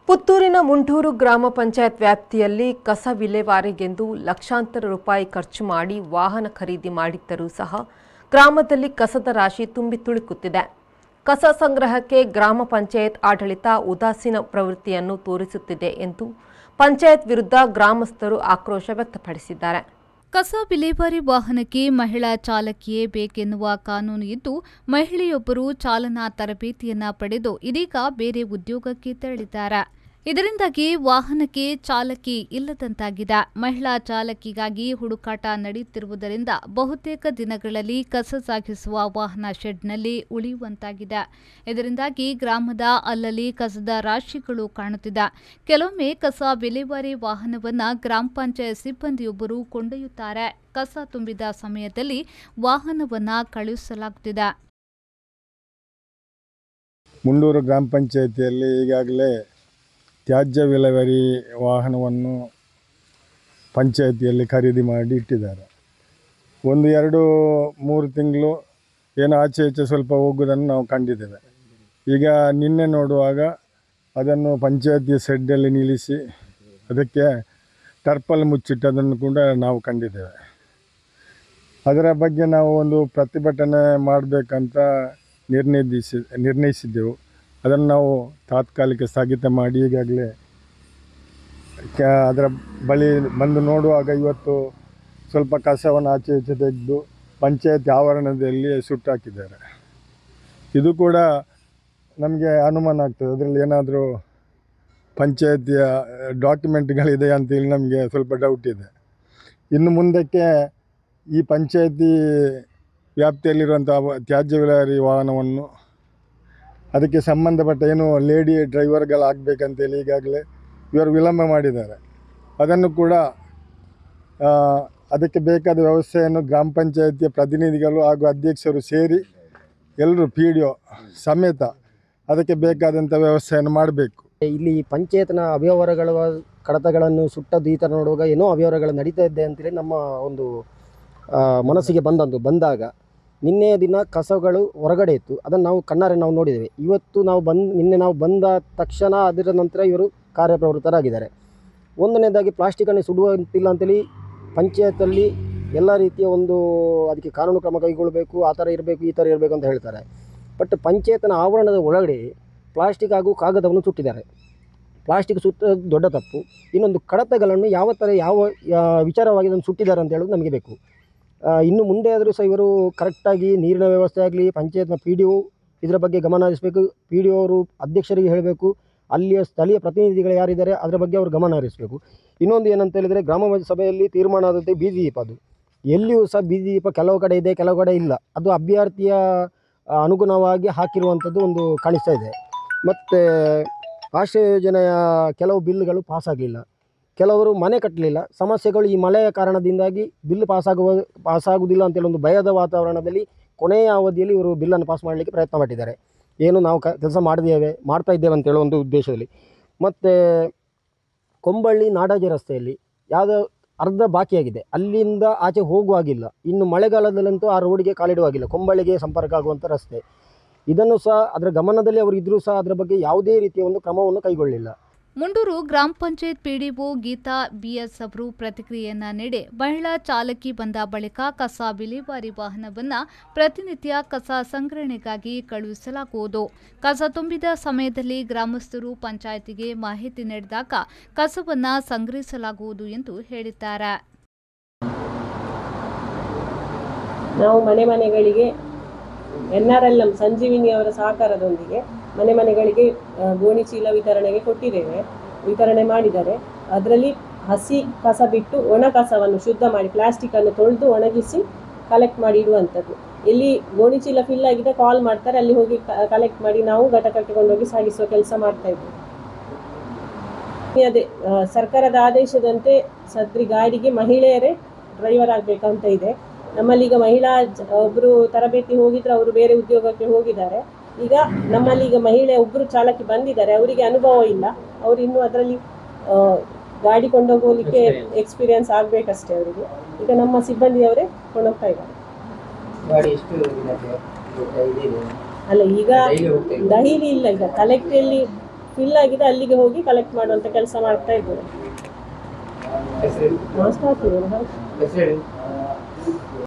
ಪುತ್ತೂರಿನ ಮುಂಡೂರು ಗ್ರಾಮ ಪಂಚಾಯತ್ ವ್ಯಾಪ್ತಿಯಲ್ಲಿ ಕಸ ವಿಲೇವಾರಿಗೆಂದು ಲಕ್ಷಾಂತರ ರೂಪಾಯಿ ಖರ್ಚು ಮಾಡಿ ವಾಹನ ಖರೀದಿ ಮಾಡಿದ್ದರೂ ಸಹ ಗ್ರಾಮದಲ್ಲಿ ಕಸದ ರಾಶಿ ತುಂಬಿ ತುಳುಕುತ್ತಿದೆ ಕಸ ಸಂಗ್ರಹಕ್ಕೆ ಗ್ರಾಮ ಪಂಚಾಯತ್ ಆಡಳಿತ ಉದಾಸೀನ ಪ್ರವೃತ್ತಿಯನ್ನು ತೋರಿಸುತ್ತಿದೆ ಎಂದು ಪಂಚಾಯತ್ ವಿರುದ್ಧ ಗ್ರಾಮಸ್ಥರು ಆಕ್ರೋಶ ವ್ಯಕ್ತಪಡಿಸಿದ್ದಾರೆ ಕಸ ವಿಲೇವಾರಿ ವಾಹನಕ್ಕೆ ಮಹಿಳಾ ಚಾಲಕಿಯೇ ಬೇಕೆನ್ನುವ ಕಾನೂನು ಇದ್ದು ಮಹಿಳೆಯೊಬ್ಬರು ಚಾಲನಾ ತರಬೇತಿಯನ್ನ ಪಡೆದು ಇದೀಗ ಬೇರೆ ಉದ್ಯೋಗಕ್ಕೆ ತೆರಳಿದ್ದಾರೆ ಇದರಿಂದಾಗಿ ವಾಹನಕ್ಕೆ ಚಾಲಕಿ ಇಲ್ಲದಂತಾಗಿದೆ ಮಹಿಳಾ ಚಾಲಕಿಗಾಗಿ ಹುಡುಕಾಟ ನಡೆಯುತ್ತಿರುವುದರಿಂದ ಬಹುತೇಕ ದಿನಗಳಲ್ಲಿ ಕಸ ಸಾಗಿಸುವ ವಾಹನ ಶೆಡ್ನಲ್ಲಿ ಉಳಿಯುವಂತಾಗಿದೆ ಇದರಿಂದಾಗಿ ಗ್ರಾಮದ ಅಲ್ಲಲ್ಲಿ ಕಸದ ರಾಶಿಗಳು ಕಾಣುತ್ತಿದೆ ಕೆಲವೊಮ್ಮೆ ಕಸ ವಿಲೇವಾರಿ ವಾಹನವನ್ನ ಗ್ರಾಮ ಪಂಚಾಯತ್ ಸಿಬ್ಬಂದಿಯೊಬ್ಬರು ಕೊಂಡೊಯ್ಯುತ್ತಾರೆ ಕಸ ತುಂಬಿದ ಸಮಯದಲ್ಲಿ ವಾಹನವನ್ನ ಕಳುಹಿಸಲಾಗುತ್ತಿದೆ ಮುಂಡೂರು ಗ್ರಾಮ ಪಂಚಾಯಿತಿಯಲ್ಲಿ ಈಗಾಗಲೇ ತ್ಯಾಜ್ಯ ವಿಲೇವಾರಿ ವಾಹನವನ್ನು ಪಂಚಾಯಿತಿಯಲ್ಲಿ ಖರೀದಿ ಮಾಡಿ ಇಟ್ಟಿದ್ದಾರೆ ಒಂದು ಎರಡು ಮೂರು ತಿಂಗಳು ಏನೋ ಆಚೆ ಈಚೆ ಸ್ವಲ್ಪ ಹೋಗುವುದನ್ನು ನಾವು ಕಂಡಿದ್ದೇವೆ ಈಗ ನಿನ್ನೆ ನೋಡುವಾಗ ಅದನ್ನು ಪಂಚಾಯತಿ ಸೆಡ್ಡಲ್ಲಿ ನಿಲ್ಲಿಸಿ ಅದಕ್ಕೆ ಟರ್ಪಲ್ ಮುಚ್ಚಿಟ್ಟದನ್ನು ಕೂಡ ನಾವು ಕಂಡಿದ್ದೇವೆ ಅದರ ಬಗ್ಗೆ ನಾವು ಒಂದು ಪ್ರತಿಭಟನೆ ಮಾಡಬೇಕಂತ ನಿರ್ಣಯಿಸಿ ನಿರ್ಣಯಿಸಿದ್ದೆವು ಅದನ್ನು ನಾವು ತಾತ್ಕಾಲಿಕ ಸ್ಥಗಿತ ಮಾಡಿ ಈಗಾಗಲೇ ಕ್ಯಾ ಅದರ ಬಳಿ ಬಂದು ನೋಡುವಾಗ ಇವತ್ತು ಸ್ವಲ್ಪ ಕಸವನ್ನು ಆಚೆ ಈಚೆ ತೆಗೆದು ಪಂಚಾಯತ್ ಆವರಣದಲ್ಲಿ ಸುಟ್ಟಾಕಿದ್ದಾರೆ ಇದು ಕೂಡ ನಮಗೆ ಅನುಮಾನ ಆಗ್ತದೆ ಅದರಲ್ಲಿ ಏನಾದರೂ ಪಂಚಾಯತಿಯ ಡಾಕ್ಯುಮೆಂಟ್ಗಳಿದೆ ಅಂತೇಳಿ ನಮಗೆ ಸ್ವಲ್ಪ ಡೌಟ್ ಇದೆ ಇನ್ನು ಮುಂದಕ್ಕೆ ಈ ಪಂಚಾಯತಿ ವ್ಯಾಪ್ತಿಯಲ್ಲಿರುವಂಥ ವ- ತ್ಯಾಜ್ಯ ವಿಲೇವಾರಿ ವಾಹನವನ್ನು ಅದಕ್ಕೆ ಸಂಬಂಧಪಟ್ಟ ಏನು ಲೇಡಿ ಡ್ರೈವರ್ಗಳಾಗಬೇಕಂತೇಳಿ ಈಗಾಗಲೇ ಇವರು ವಿಳಂಬ ಮಾಡಿದ್ದಾರೆ ಅದನ್ನು ಕೂಡ ಆ, ಅದಕ್ಕೆ ಬೇಕಾದ ವ್ಯವಸ್ಥೆಯನ್ನು ಗ್ರಾಮ ಪಂಚಾಯತಿಯ ಪ್ರತಿನಿಧಿಗಳು ಹಾಗೂ ಅಧ್ಯಕ್ಷರು ಸೇರಿ ಎಲ್ಲರೂ ಪಿ ಡಿ ಒ ಸಮೇತ ಅದಕ್ಕೆ ಬೇಕಾದಂಥ ವ್ಯವಸ್ಥೆಯನ್ನು ಮಾಡಬೇಕು ಇಲ್ಲಿ ಪಂಚಾಯತ್ನ ಅವ್ಯವಹಾರಗಳ ಕಡತಗಳನ್ನು ಸುಟ್ಟದ್ದು ಈ ಥರ ನೋಡುವಾಗ ಏನೋ ಅವ್ಯವಹಾರಗಳು ನಡೀತಾ ಇದೆ ಅಂತೇಳಿ ನಮ್ಮ ಒಂದು ಆ, ಮನಸ್ಸಿಗೆ ಬಂದಂದು ಬಂದಾಗ ನಿನ್ನೆಯ ದಿನ ಕಸಗಳು ಹೊರಗಡೆ ಇತ್ತು ಅದನ್ನು ನಾವು ಕಣ್ಣಾರೆ ನಾವು ನೋಡಿದ್ದೇವೆ ಇವತ್ತು ನಾವು ಬಂದು ನಿನ್ನೆ ನಾವು ಬಂದ ತಕ್ಷಣ ಅದರ ನಂತರ ಇವರು ಕಾರ್ಯಪ್ರವೃತ್ತರಾಗಿದ್ದಾರೆ ಒಂದನೇದಾಗಿ ಪ್ಲಾಸ್ಟಿಕನ್ನು ಸುಡುವಂತಿಲ್ಲ ಅಂತೇಳಿ ಪಂಚಾಯತಲ್ಲಿ ಎಲ್ಲ ರೀತಿಯ ಒಂದು ಅದಕ್ಕೆ ಕಾನೂನು ಕ್ರಮ ಕೈಗೊಳ್ಳಬೇಕು ಆ ಥರ ಇರಬೇಕು ಈ ಥರ ಇರಬೇಕು ಅಂತ ಹೇಳ್ತಾರೆ ಬಟ್ ಪಂಚಾಯತ್ನ ಆವರಣದ ಒಳಗಡೆ ಪ್ಲಾಸ್ಟಿಕ್ ಹಾಗೂ ಕಾಗದವನ್ನು ಸುಟ್ಟಿದ್ದಾರೆ ಪ್ಲಾಸ್ಟಿಕ್ ಸುತ್ತ ದೊಡ್ಡ ತಪ್ಪು ಇನ್ನೊಂದು ಕಡತಗಳನ್ನು ಯಾವ ಥರ ಯಾವ ಯಾ- ವಿಚಾರವಾಗಿ ಅದನ್ನು ಸುಟ್ಟಿದ್ದಾರೆ ಅಂತ ಹೇಳೋದು ನಮಗೆ ಬೇಕು ಆ, ಇನ್ನು ಮುಂದೆ ಆದರೂ ಸಹ ಇವರು ಕರೆಕ್ಟಾಗಿ ನೀರಿನ ವ್ಯವಸ್ಥೆ ಆಗಲಿ ಪಂಚಾಯತ್ನ ಪಿ ಡಿ ಒ ಇದರ ಬಗ್ಗೆ ಗಮನ ಹರಿಸಬೇಕು ಪಿ ಡಿ ಒ ಅವರು ಅಧ್ಯಕ್ಷರಿಗೆ ಹೇಳಬೇಕು ಅಲ್ಲಿಯ ಸ್ಥಳೀಯ ಪ್ರತಿನಿಧಿಗಳು ಯಾರಿದ್ದಾರೆ ಅದರ ಬಗ್ಗೆ ಅವರು ಗಮನ ಹರಿಸಬೇಕು ಇನ್ನೊಂದು ಏನಂತ ಹೇಳಿದರೆ ಗ್ರಾಮ ಸಭೆಯಲ್ಲಿ ತೀರ್ಮಾನ ಆದಂತೆ ಬೀದಿ ದೀಪ ಅದು ಎಲ್ಲಿಯೂ ಸಹ ಬೀದಿ ದೀಪ ಕೆಲವು ಕಡೆ ಇದೆ ಕೆಲವು ಕಡೆ ಇಲ್ಲ ಅದು ಅಭ್ಯರ್ಥಿಯ ಆ, ಅನುಗುಣವಾಗಿ ಹಾಕಿರುವಂಥದ್ದು ಒಂದು ಕಾಣಿಸ್ತಾ ಇದೆ ಮತ್ತು ಆಶ್ರಯ ಯೋಜನೆಯ ಕೆಲವು ಬಿಲ್ಗಳು ಪಾಸ್ ಆಗಲಿಲ್ಲ ಕೆಲವರು ಮನೆ ಕಟ್ಟಲಿಲ್ಲ ಸಮಸ್ಯೆಗಳು ಈ ಮಳೆಯ ಕಾರಣದಿಂದಾಗಿ ಬಿಲ್ ಪಾಸಾಗುವ ಪಾಸಾಗುವುದಿಲ್ಲ ಅಂತೇಳಿ ಒಂದು ಭಯದ ವಾತಾವರಣದಲ್ಲಿ ಕೊನೆಯ ಅವಧಿಯಲ್ಲಿ ಇವರು ಬಿಲ್ಲನ್ನು ಪಾಸ್ ಮಾಡಲಿಕ್ಕೆ ಪ್ರಯತ್ನ ಪಟ್ಟಿದ್ದಾರೆ ಏನು ನಾವು ಕ ಕೆಲಸ ಮಾಡಿದ್ದೇವೆ ಮಾಡ್ತಾ ಇದ್ದೇವೆ ಅಂತೇಳೋ ಒಂದು ಉದ್ದೇಶದಲ್ಲಿ ಮತ್ತು ಕೊಂಬಳ್ಳಿ ನಾಡಾಜಿ ರಸ್ತೆಯಲ್ಲಿ ಯಾವುದೋ ಅರ್ಧ ಬಾಕಿಯಾಗಿದೆ ಅಲ್ಲಿಂದ ಆಚೆ ಹೋಗುವಾಗಿಲ್ಲ ಇನ್ನು ಮಳೆಗಾಲದಲ್ಲಂತೂ ಆ ರೋಡಿಗೆ ಕಾಲಿಡುವಾಗಿಲ್ಲ ಕೊಂಬಳ್ಳಿಗೆ ಸಂಪರ್ಕ ಆಗುವಂಥ ರಸ್ತೆ ಇದನ್ನು ಸಹ ಅದರ ಗಮನದಲ್ಲಿ ಅವರು ಇದ್ದರೂ ಸಹ ಅದರ ಬಗ್ಗೆ ಯಾವುದೇ ರೀತಿಯ ಒಂದು ಕ್ರಮವನ್ನು ಕೈಗೊಳ್ಳಿಲ್ಲ ಮುಂಡೂರು ಗ್ರಾಮ ಪಂಚಾಯತ್ ಪಿಡಿಒ ಗೀತಾ ಬಿಎಸ್ ಅವರು ಪ್ರತಿಕ್ರಿಯೆಯನ್ನ ನೀಡಿ ಮಹಿಳಾ ಚಾಲಕಿ ಬಂದ ಬಳಿಕ ಕಸ ವಿಲೇವಾರಿ ವಾಹನವನ್ನ ಪ್ರತಿನಿತ್ಯ ಕಸ ಸಂಗ್ರಹಣೆಗಾಗಿ ಕಳುಹಿಸಲಾಗುವುದು ಕಸ ತುಂಬಿದ ಸಮಯದಲ್ಲಿ ಗ್ರಾಮಸ್ಥರು ಪಂಚಾಯತಿಗೆ ಮಾಹಿತಿ ನೀಡಿದಾಗ ಕಸವನ್ನ ಸಂಗ್ರಹಿಸಲಾಗುವುದು ಎಂದು ಹೇಳಿದ್ದಾರೆ ನಾವು ಮನೆ ಮನೆಗಳಿಗೆ N R L M Sanjeevini ಅವರ ಸಹಕಾರದೊಂದಿಗೆ ಮನೆ ಮನೆಗಳಿಗೆ ಆ, ಗೋಣಿ ಚೀಲ ವಿತರಣೆಗೆ ಕೊಟ್ಟಿದ್ದೇವೆ ವಿತರಣೆ ಮಾಡಿದ್ದಾರೆ ಅದರಲ್ಲಿ ಹಸಿ ಕಸ ಬಿಟ್ಟು ಒಣ ಕಸವನ್ನು ಶುದ್ಧ ಮಾಡಿ ಪ್ಲಾಸ್ಟಿಕ್ಕನ್ನು ತೊಳೆದು ಒಣಗಿಸಿ ಕಲೆಕ್ಟ್ ಮಾಡಿ ಇಡುವಂಥದ್ದು ಇಲ್ಲಿ ಗೋಣಿ ಚೀಲ ಫಿಲ್ ಆಗಿದೆ ಕಾಲ್ ಮಾಡ್ತಾರೆ ಅಲ್ಲಿ ಹೋಗಿ ಕಲೆಕ್ಟ್ ಮಾಡಿ ನಾವು ಘಟಕಕ್ಕೆ ಕೊಂಡೋಗಿ ಸಾಗಿಸುವ ಕೆಲಸ ಮಾಡ್ತಾ ಇದ್ದೀವಿ ಅದೇ ಆ, ಸರ್ಕಾರದ ಆದೇಶದಂತೆ ಸದ್ರಿ ಗಾಡಿಗೆ ಮಹಿಳೆಯರೇ ಡ್ರೈವರ್ ಆಗಬೇಕಂತ ಇದೆ ನಮ್ಮಲ್ಲಿ ಈಗ ಮಹಿಳಾ ಜ- ಒಬ್ರು ತರಬೇತಿ ಹೋಗಿದ್ರು ಅವರು ಬೇರೆ ಉದ್ಯೋಗಕ್ಕೆ ಹೋಗಿದ್ದಾರೆ ಈಗ ನಮ್ಮಲ್ಲಿ ಈಗ ಮಹಿಳೆ ಒಬ್ಬರು ಚಾಲಕಿ ಬಂದಿದ್ದಾರೆ ಅವರಿಗೆ ಅನುಭವ ಇಲ್ಲ ಅವರು ಇನ್ನೂ ಅದರಲ್ಲಿ ಗಾಡಿ ಕೊಂಡೋಗೋಲಿಕ್ಕೆ ಎಕ್ಸ್ಪೀರಿಯನ್ಸ್ ಆಗಬೇಕಷ್ಟೇ ಅವರಿಗೆ ಈಗ ನಮ್ಮ ಸಿಬ್ಬಂದಿಯವರೇ ಕೊಂಡೋಗ್ತಾ ಇದ್ದಾರೆ ಗಾಡಿ ಎಷ್ಟು ದಿನಕ್ಕೆ ಇದಿದೆ ಅಲ್ಲ ಈಗ ಡೈಲಿ ಹೋಗ್ತಾ ಇದ್ದೀರಾ? ಡೈಲಿ ಇಲ್ಲ ಈಗ ಕಲೆಕ್ಟಲ್ಲಿ ಫಿಲ್ ಆಗಿದೆ ಅಲ್ಲಿಗೆ ಹೋಗಿ ಕಲೆಕ್ಟ್ ಮಾಡುವಂಥ ಕೆಲಸ ಮಾಡ್ತಾ ಇದ್ದೇವೆ ಹೆಸರು ಮಾಸ್ಕ್ ಹಾಕಿದ್ದೇನೆ